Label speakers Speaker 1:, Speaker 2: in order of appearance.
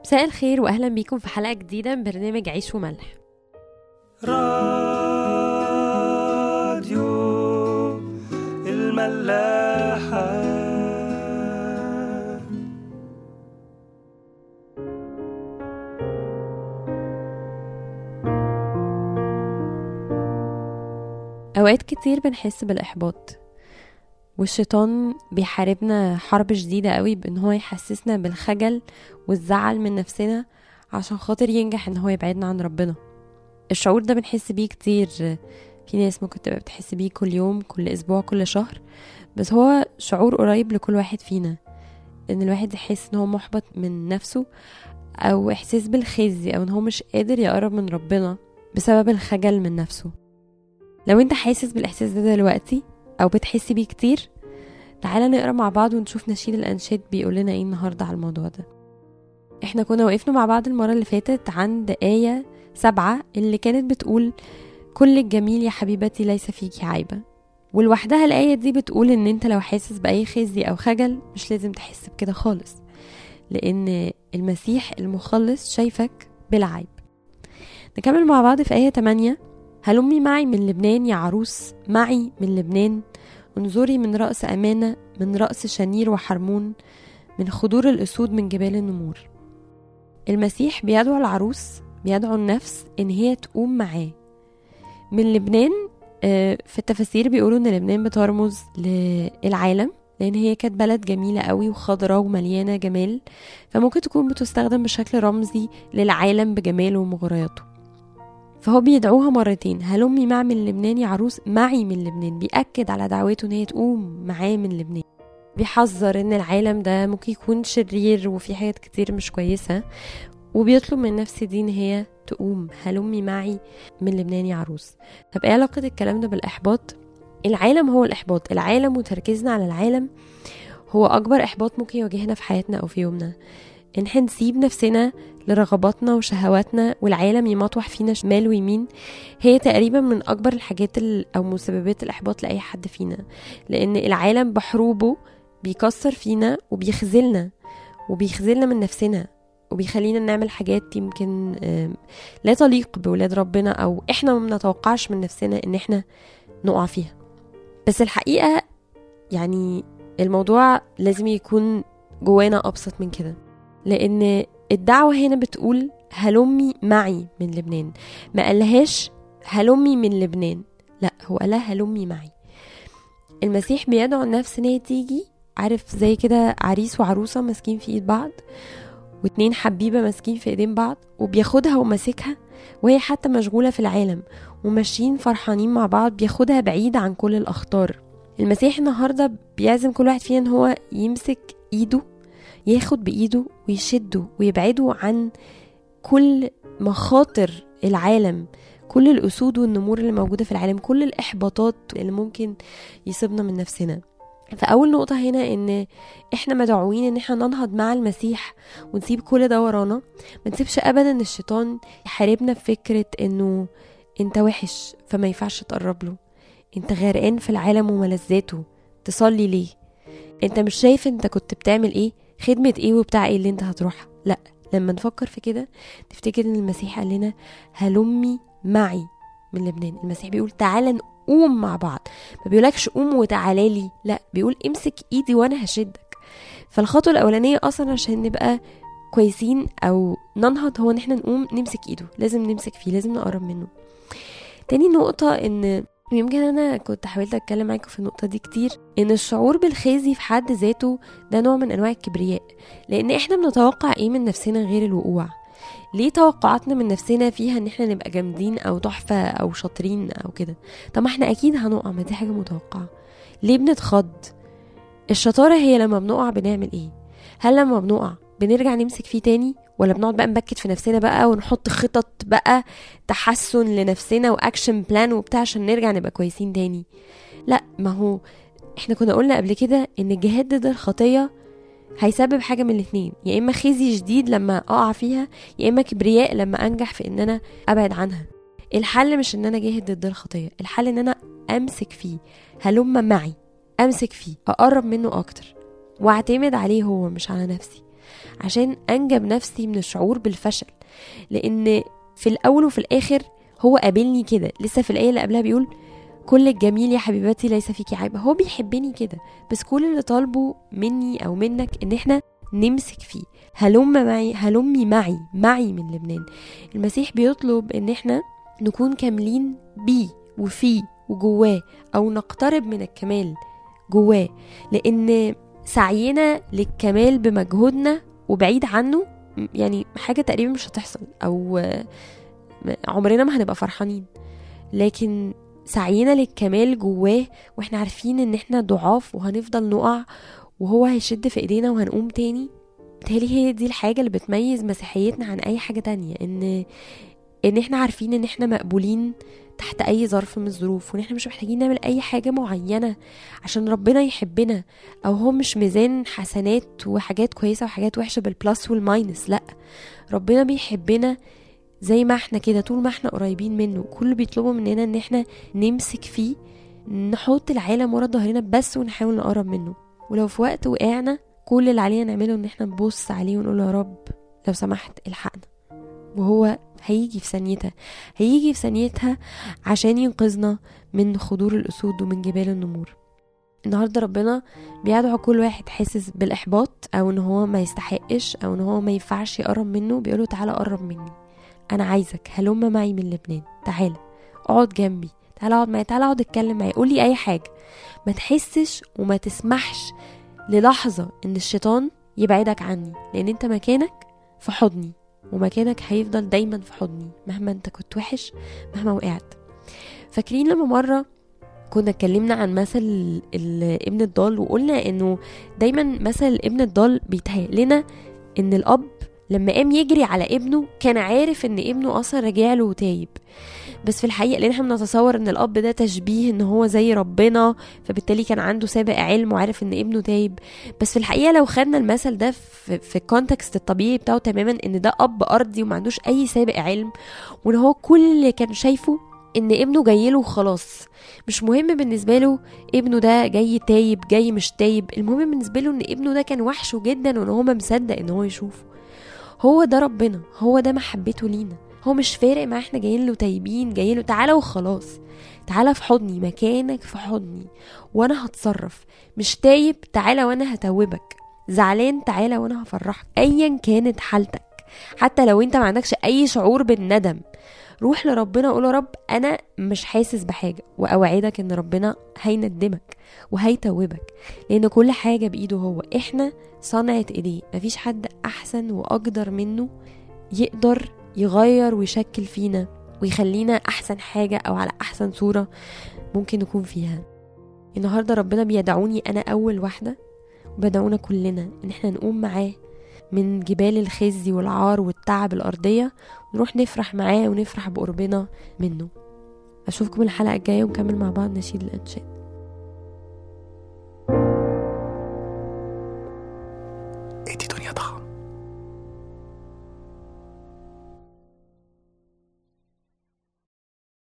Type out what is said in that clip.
Speaker 1: مساء الخير واهلا بيكم في حلقه جديده من برنامج عيش وملح
Speaker 2: راديو الملاحة
Speaker 1: اوقات كتير بنحس بالاحباط والشيطان بيحاربنا حرب شديدة قوي بان هو يحسسنا بالخجل والزعل من نفسنا عشان خاطر ينجح ان هو يبعدنا عن ربنا الشعور ده بنحس بيه كتير في ناس ممكن تبقى بتحس بيه كل يوم كل اسبوع كل شهر بس هو شعور قريب لكل واحد فينا ان الواحد يحس ان هو محبط من نفسه او احساس بالخزي او ان هو مش قادر يقرب من ربنا بسبب الخجل من نفسه لو انت حاسس بالاحساس ده دلوقتي او بتحس بيه كتير تعالى نقرا مع بعض ونشوف نشيد الانشاد بيقول لنا ايه النهارده على الموضوع ده احنا كنا وقفنا مع بعض المره اللي فاتت عند ايه سبعة اللي كانت بتقول كل الجميل يا حبيبتي ليس فيكي عيبة ولوحدها الآية دي بتقول إن أنت لو حاسس بأي خزي أو خجل مش لازم تحس بكده خالص لأن المسيح المخلص شايفك بلا عيب نكمل مع بعض في آية 8 هلمي معي من لبنان يا عروس معي من لبنان انظري من رأس أمانة من رأس شنير وحرمون من خدور الأسود من جبال النمور المسيح بيدعو العروس بيدعو النفس إن هي تقوم معاه من لبنان آه، في التفاسير بيقولوا إن لبنان بترمز للعالم لأن هي كانت بلد جميلة قوي وخضراء ومليانة جمال فممكن تكون بتستخدم بشكل رمزي للعالم بجماله ومغرياته فهو بيدعوها مرتين هلمي مع من لبنان يا عروس معي من لبنان بيأكد على دعوته ان هي تقوم معاه من لبنان بيحذر ان العالم ده ممكن يكون شرير وفي حاجات كتير مش كويسة وبيطلب من نفس دي ان هي تقوم هلمي معي من لبنان يا عروس طب ايه علاقة الكلام ده بالإحباط العالم هو الإحباط العالم وتركيزنا على العالم هو أكبر إحباط ممكن يواجهنا في حياتنا أو في يومنا إن احنا نسيب نفسنا لرغباتنا وشهواتنا والعالم يمطوح فينا شمال ويمين هي تقريبا من اكبر الحاجات ال- او مسببات الاحباط لاي حد فينا لان العالم بحروبه بيكسر فينا وبيخذلنا وبيخذلنا من نفسنا وبيخلينا نعمل حاجات يمكن آم، لا تليق بولاد ربنا او احنا ما بنتوقعش من نفسنا ان احنا نقع فيها بس الحقيقه يعني الموضوع لازم يكون جوانا ابسط من كده لان الدعوة هنا بتقول هلمي معي من لبنان ما قالهاش هلمي من لبنان لا هو قالها هلمي معي المسيح بيدعو النفس ان هي تيجي عارف زي كده عريس وعروسة ماسكين في ايد بعض واتنين حبيبة ماسكين في ايدين بعض وبياخدها وماسكها وهي حتى مشغولة في العالم وماشيين فرحانين مع بعض بياخدها بعيد عن كل الأخطار المسيح النهاردة بيعزم كل واحد فينا ان هو يمسك ايده ياخد بإيده ويشده ويبعده عن كل مخاطر العالم كل الأسود والنمور اللي موجودة في العالم كل الإحباطات اللي ممكن يصيبنا من نفسنا فأول نقطة هنا إن إحنا مدعوين إن إحنا ننهض مع المسيح ونسيب كل ده ورانا ما نسيبش أبدا الشيطان يحاربنا بفكرة إنه أنت وحش فما ينفعش تقرب له أنت غرقان في العالم وملذاته تصلي ليه أنت مش شايف أنت كنت بتعمل إيه خدمة ايه وبتاع ايه اللي انت هتروحها لا لما نفكر في كده تفتكر ان المسيح قال لنا هلمي معي من لبنان المسيح بيقول تعالى نقوم مع بعض ما بيقولكش قوم وتعالى لي لا بيقول امسك ايدي وانا هشدك فالخطوة الاولانية اصلا عشان نبقى كويسين او ننهض هو ان احنا نقوم نمسك ايده لازم نمسك فيه لازم نقرب منه تاني نقطة ان يمكن انا كنت حاولت اتكلم معاكم في النقطة دي كتير ان الشعور بالخزي في حد ذاته ده نوع من انواع الكبرياء لان احنا بنتوقع ايه من نفسنا غير الوقوع ليه توقعاتنا من نفسنا فيها ان احنا نبقى جامدين او تحفة او شاطرين او كده طب ما احنا اكيد هنقع ما دي حاجة متوقعة ليه بنتخض الشطارة هي لما بنقع بنعمل ايه هل لما بنقع بنرجع نمسك فيه تاني ولا بنقعد بقى نبكت في نفسنا بقى ونحط خطط بقى تحسن لنفسنا واكشن بلان وبتاع عشان نرجع نبقى كويسين تاني لا ما هو احنا كنا قلنا قبل كده ان الجهاد ضد الخطيه هيسبب حاجه من الاتنين يا اما خزي شديد لما اقع فيها يا اما كبرياء لما انجح في ان انا ابعد عنها الحل مش ان انا اجاهد ضد الخطيه الحل ان انا امسك فيه هلم معي امسك فيه اقرب منه اكتر واعتمد عليه هو مش على نفسي عشان انجب نفسي من الشعور بالفشل لان في الاول وفي الاخر هو قابلني كده لسه في الايه اللي قبلها بيقول كل الجميل يا حبيبتي ليس فيكي عيب هو بيحبني كده بس كل اللي طالبه مني او منك ان احنا نمسك فيه هلم معي هلمي معي معي من لبنان المسيح بيطلب ان احنا نكون كاملين بيه وفيه وجواه او نقترب من الكمال جواه لان سعينا للكمال بمجهودنا وبعيد عنه م- يعني حاجه تقريبا مش هتحصل او آه، م- عمرنا ما هنبقى فرحانين لكن سعينا للكمال جواه واحنا عارفين ان احنا ضعاف وهنفضل نقع وهو هيشد في ايدينا وهنقوم تاني بالتالي هي دي الحاجة اللي بتميز مسيحيتنا عن أي حاجة تانية إن إن إحنا عارفين إن إحنا مقبولين تحت أي ظرف من الظروف وإن إحنا مش محتاجين نعمل أي حاجة معينة عشان ربنا يحبنا أو هو مش ميزان حسنات وحاجات كويسة وحاجات وحشة بالبلس والماينس لأ ربنا بيحبنا زي ما احنا كده طول ما احنا قريبين منه كل اللي بيطلبه مننا ان احنا نمسك فيه نحط العالم ورا ظهرنا بس ونحاول نقرب منه ولو في وقت وقعنا كل اللي علينا نعمله ان احنا نبص عليه ونقول له يا رب لو سمحت الحقنا وهو هيجي في ثانيتها هيجي في ثانيتها عشان ينقذنا من خضور الاسود ومن جبال النمور النهارده ربنا بيدعو كل واحد حاسس بالاحباط او ان هو ما يستحقش او ان هو ما ينفعش يقرب منه بيقوله تعالى قرب مني انا عايزك هلم معي من لبنان تعالى اقعد جنبي تعالى اقعد معايا تعالى اقعد اتكلم معايا قولي اي حاجه ما تحسش وما تسمحش للحظه ان الشيطان يبعدك عني لان انت مكانك في حضني ومكانك هيفضل دايما في حضني مهما انت كنت وحش مهما وقعت فاكرين لما مره كنا اتكلمنا عن مثل ال- ابن الضال وقلنا انه دايما مثل ابن الضال بيتهيأ لنا ان الاب لما قام يجري على ابنه كان عارف ان ابنه اصلا راجع له وتايب بس في الحقيقه لان احنا بنتصور ان الاب ده تشبيه ان هو زي ربنا فبالتالي كان عنده سابق علم وعارف ان ابنه تايب بس في الحقيقه لو خدنا المثل ده في, في الكونتكست الطبيعي بتاعه تماما ان ده اب ارضي وما عندوش اي سابق علم وان هو كل اللي كان شايفه ان ابنه جاي له وخلاص مش مهم بالنسبه له ابنه ده جاي تايب جاي مش تايب المهم بالنسبه له ان ابنه ده كان وحشه جدا وان هو ما مصدق ان هو يشوفه هو ده ربنا هو ده محبته لينا هو مش فارق ما احنا جايين له تايبين جايين له تعالى وخلاص تعالى في حضني مكانك في حضني وانا هتصرف مش تايب تعالى وانا هتوبك زعلان تعالى وانا هفرحك ايا كانت حالتك حتى لو انت ما عندكش اي شعور بالندم روح لربنا وقول يا رب انا مش حاسس بحاجه واوعدك ان ربنا هيندمك وهيتوبك لان كل حاجه بايده هو احنا صنعة ايديه مفيش حد احسن واقدر منه يقدر يغير ويشكل فينا ويخلينا احسن حاجه او على احسن صوره ممكن نكون فيها النهارده ربنا بيدعوني انا اول واحده وبدعونا كلنا ان احنا نقوم معاه من جبال الخزي والعار والتعب الارضيه ونروح نفرح معاه ونفرح بقربنا منه اشوفكم الحلقه الجايه ونكمل مع بعض نشيد الانشاد